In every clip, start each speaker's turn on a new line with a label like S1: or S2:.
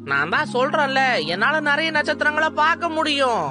S1: நான் தான் சொல்றேன்ல என்னால நிறைய நட்சத்திரங்களை பார்க்க முடியும்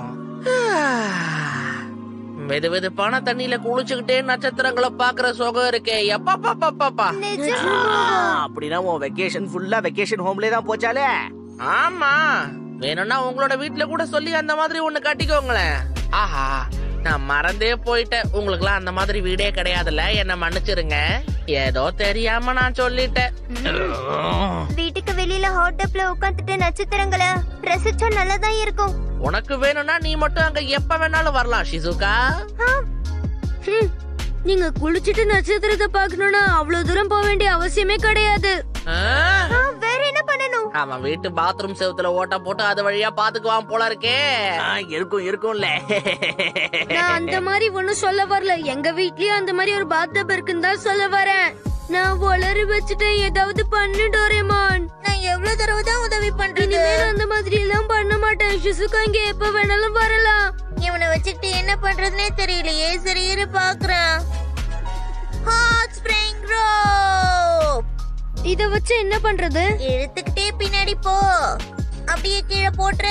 S1: வெது வெதுப்பான தண்ணியில குளிச்சுக்கிட்டே நட்சத்திரங்களை பாக்குற சுகம் இருக்கே எப்பா பாப்பா பாப்பா
S2: அப்படின்னா உன் வெக்கேஷன் ஃபுல்லா வெக்கேஷன் ஹோம்லயே தான் போச்சாலே
S1: ஆமா வேணும்னா உங்களோட வீட்ல கூட சொல்லி அந்த மாதிரி ஒண்ணு கட்டிக்கோங்களேன் ஆஹா நான் மறந்தே போயிட்டேன் உங்களுக்குலாம் அந்த மாதிரி வீடே கிடையாதுல்ல என்ன மன்னிச்சிருங்க ஏதோ தெரியாம நான் சொல்லிட்டேன்
S3: வீட்டுக்கு வெளியில ஹாட் டப்ல உட்காந்துட்டு நட்சத்திரங்களை ரசிச்சா நல்லதான் இருக்கும்
S1: உனக்கு வேணும்னா நீ மட்டும் அங்க எப்ப வேணாலும் வரலாம் ஷிசுகா
S4: ஹம், நீங்க குளிச்சிட்டு நட்சத்திரத்தை பார்க்கணும்னா அவ்வளவு தூரம் போக வேண்டிய அவசியமே கிடையாது
S1: ஆ?
S3: ஆ, வேற என்ன பண்ணணும்
S1: அவன் வீட்டு பாத்ரூம் செவுத்துல ஓட்ட போட்டு அது வழியா பாத்துக்குவான் போல இருக்கே
S2: ஆ, இருக்கும் இருக்கும்ல
S4: நான் அந்த மாதிரி ஒண்ணும் சொல்ல வரல எங்க வீட்லயும் அந்த மாதிரி ஒரு பாத்டப் இருக்குன்னு தான் சொல்ல வரேன் நான் வளர வச்சுட்டேன் ஏதாவது பண்ணு டோரேமான்
S3: நான் எவ்வளவு தடவை தான் உதவி பண்றது
S4: இனிமேல் அந்த மாதிரி எல்லாம் பண்ண மாட்டேன் ஷிசுகா இங்க எப்ப வேணாலும் வரலாம்
S3: இவனை வச்சுக்கிட்டு என்ன பண்றதுனே தெரியலையே சரி இரு பாக்குறேன் ஹாட் ஸ்ப்ரிங் ரோப்
S4: இத வச்சு என்ன பண்றது
S3: இழுத்துக்கிட்டே பின்னாடி போ அப்படியே கீழே போட்டுரு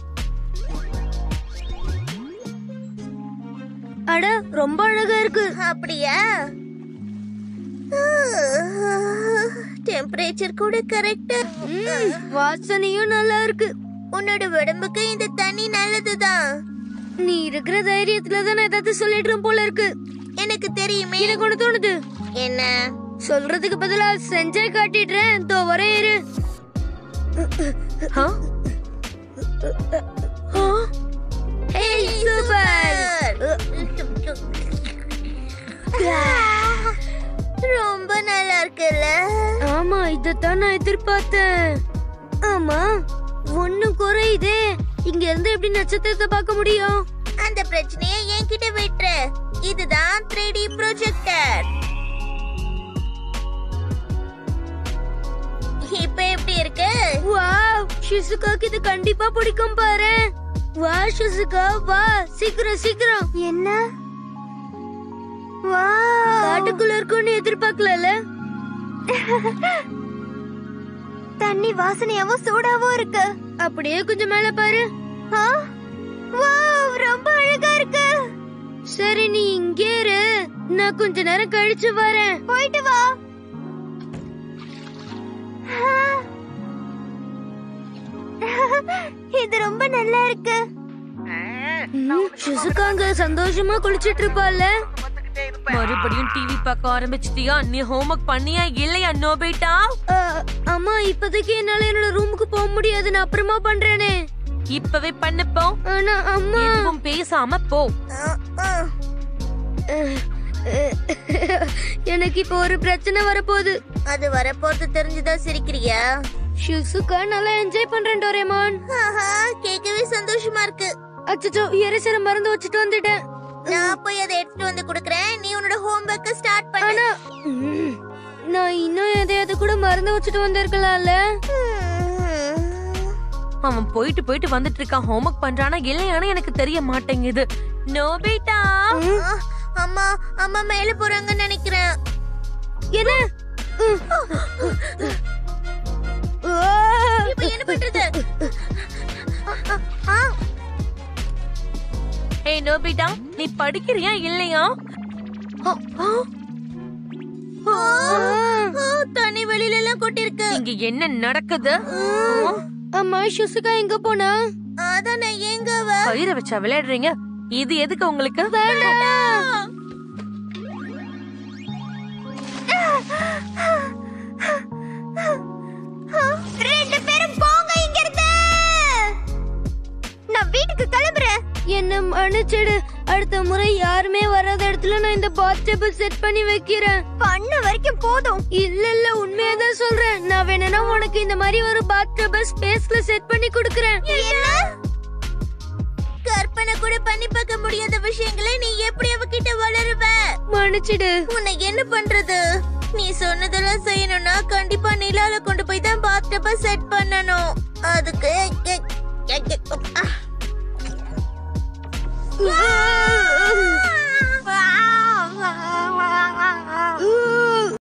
S4: அட ரொம்ப அழகா இருக்கு
S3: அப்படியா டெம்பரேச்சர் கூட கரெக்டா
S4: ம், வாசனையும் நல்லா இருக்கு
S3: உன்னோட உடம்புக்கு இந்த தண்ணி நல்லதுதான்
S4: நீ இருக்கிற தைரியத்துல தான் நான் ஏதாவது சொல்லிடுறேன் போல இருக்கு
S3: எனக்கு தெரியுமே
S4: எனக்கு ஒண்ணு தோணுது
S3: என்ன
S4: சொல்றதுக்கு பதிலா செஞ்சே காட்டிடுறேன் தோ வரே இரு ஆ? ஆ? ஏய், சூப்பர்
S3: ரொம்ப நல்லா இருக்குல்ல
S4: ஆமா இதத்தான் நான் எதிர்பார்த்தேன் ஆமா ஒண்ணு குறையுதே இங்க இருந்து எப்படி நட்சத்திரத்தை பார்க்க முடியும்
S3: அந்த பிரச்சனையை என்கிட்ட விட்டுரு இதுதான் 3D ப்ரொஜெக்டர் இப்ப எப்படி இருக்கு
S4: வாவ் ஷிசுகாக்கு இது கண்டிப்பா பிடிக்கும் பாரு வா ஷிசுகா வா சீக்கிரம் சீக்கிரம்
S3: என்ன வா
S4: காட்டுக்குள்ள இருக்கும்னு எதிர்பார்க்கல
S3: தண்ணி வாசனையாவும் சூடாவும் இருக்கு
S4: அப்படியே கொஞ்சம் மேல பாரு
S3: ஆ? வாவ், ரொம்ப அழகா இருக்கு
S4: சரி நீ இங்கே இரு நான் கொஞ்ச நேரம் கழிச்சு வரேன்
S3: போயிட்டு வா இது ரொம்ப நல்லா இருக்கு
S4: ஷிசுகாங்க சந்தோஷமா குளிச்சிட்டு இருப்பாள்ல
S5: மறுபடியும் டிவி பார்க்க ஆரம்பிச்சிட்டியா நீ ஹோம்ஒர்க் பண்ணியா இல்லையா நோபேட்டா
S4: அ, அம்மா இப்போதைக்கு என்னால என்னோட ரூமுக்கு போக முடியாது நான் அப்புறமா பண்றேனே
S5: இப்பவே பண்ணுப்போ
S4: ஆனா அம்மா
S5: எதுவும் பேசாம போ
S4: எனக்கு இப்போ ஒரு பிரச்சனை வரப்போகுது
S3: அது வரப்போறது தெரிஞ்சுதான் சிரிக்கிறியா
S4: ஷிசுகா நல்லா என்ஜாய் பண்றேன் டோரேமான்
S3: ஆஹா, கேட்கவே சந்தோஷமா இருக்கு
S4: அச்சச்சோ எரிசல மறந்து வச்சுட்டு வந்துட்டேன்
S3: நான் போய் அதை எடுத்துட்டு வந்து குடுக்கறேன் நீ உன்னோட ஹோம்ஒர்க்க ஸ்டார்ட் பண்ணு
S4: ஆனா ம், நான் இன்னும் எதையாவது கூட மறந்து வச்சுட்டு வந்திருக்கலாம்ல
S5: அவன் போயிட்டு போயிட்டு வந்துட்டு இருக்கான் ஹோம்ஒர்க் பண்றானா இல்லையானு எனக்கு தெரிய மாட்டேங்குது நோபேட்டா
S3: ஆ, அம்மா அம்மா மேல போறாங்கன்னு நினைக்கிறேன்
S4: என்ன ம். ஆ!
S3: இப்ப என்ன பண்றது ஆ, ஆ,
S5: ஏய் நோபேட்டா நீ படிக்கிறியா இல்லையா
S3: ஆ, ஆ, தண்ணி வெளியில எல்லாம் கொட்டிருக்கு
S5: இங்க என்ன நடக்குது
S4: அம்மா ஷிசுகா எங்க போனா
S3: அதான் நான் எங்க அவ?
S5: கயிறை வச்சா விளையாடுறீங்க இது எதுக்கு உங்களுக்கு
S3: ரெண்டு பேரும் போங்க இங்க இருந்து நான் வீட்டுக்கு கிளம்புறேன்
S4: என்ன மன்னிச்சிடு அடுத்த முறை யாருமே வராத இடத்துல நான் இந்த பாத் டேபிள் செட் பண்ணி வைக்கிறேன்
S3: பண்ண வரைக்கும் போதும்
S4: இல்ல இல்ல உண்மையதான் சொல்றேன் நான் வேணும்னா உனக்கு இந்த மாதிரி ஒரு பாத் டேபிள் ஸ்பேஸ்ல செட் பண்ணி கொடுக்கறேன்
S3: என்ன கற்பனை கூட பண்ணி பார்க்க முடியாத விஷயங்களை நீ எப்படி அவகிட்ட வளருவ
S4: மன்னிச்சிடு
S3: உன்னை என்ன பண்றது நீ சொன்னதெல்லாம் செய்யணும்னா கண்டிப்பா நிலால கொண்டு போய் தான் பாத்டப்ப செட் பண்ணணும் அதுக்கு எ- எ- எ- ஆ.